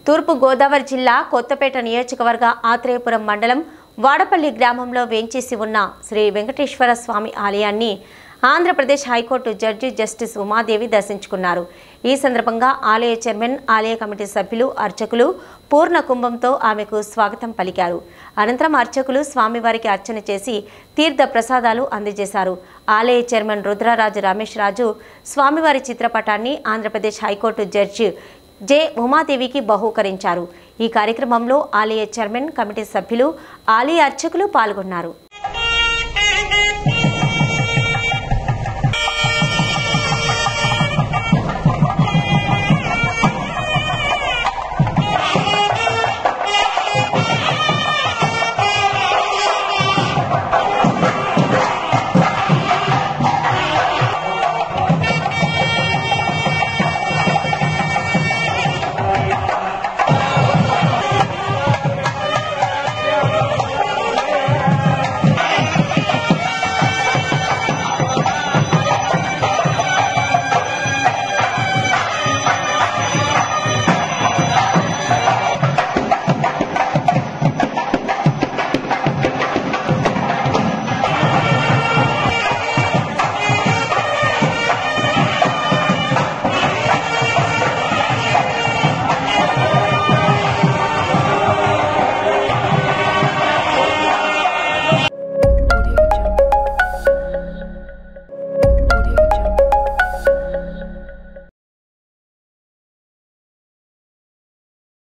తూర్పు గోదావరి జిల్లా కొత్తపేట నియోజకవర్గ ఆత్రేయపురం మండలం వాడపల్లి గ్రామంలో వేంచేసి ఉన్న శ్రీ వెంకటేశ్వర స్వామి ఆలయాన్ని Andhra Pradesh high court judge justice Umadevi దర్శించుకున్నారు ఈ సందర్భంగా ఆలయ చైర్మన్ ఆలయ కమిటీ సభ్యులు అర్చకులు పూర్ణ కుంభంతో ఆమెకు స్వాగతం పలికారు అనంతరం అర్చకులు స్వామివారికి అర్చన చేసి తీర్థ ప్రసాదాలు అందజేశారు ఆలయ చైర్మన్ రుద్రరాజు రమేష్ రాజు స్వామివారి చిత్రపటాన్ని ఆంధ్రప్రదేశ్ హైకోర్టు జడ్జి జె ఉమాదేవికి బహూకరించారు ఈ కార్యక్రమంలో ఆలయ చైర్మన్ కమిటీ సభ్యులు ఆలయ అర్చకులు పాల్గొన్నారు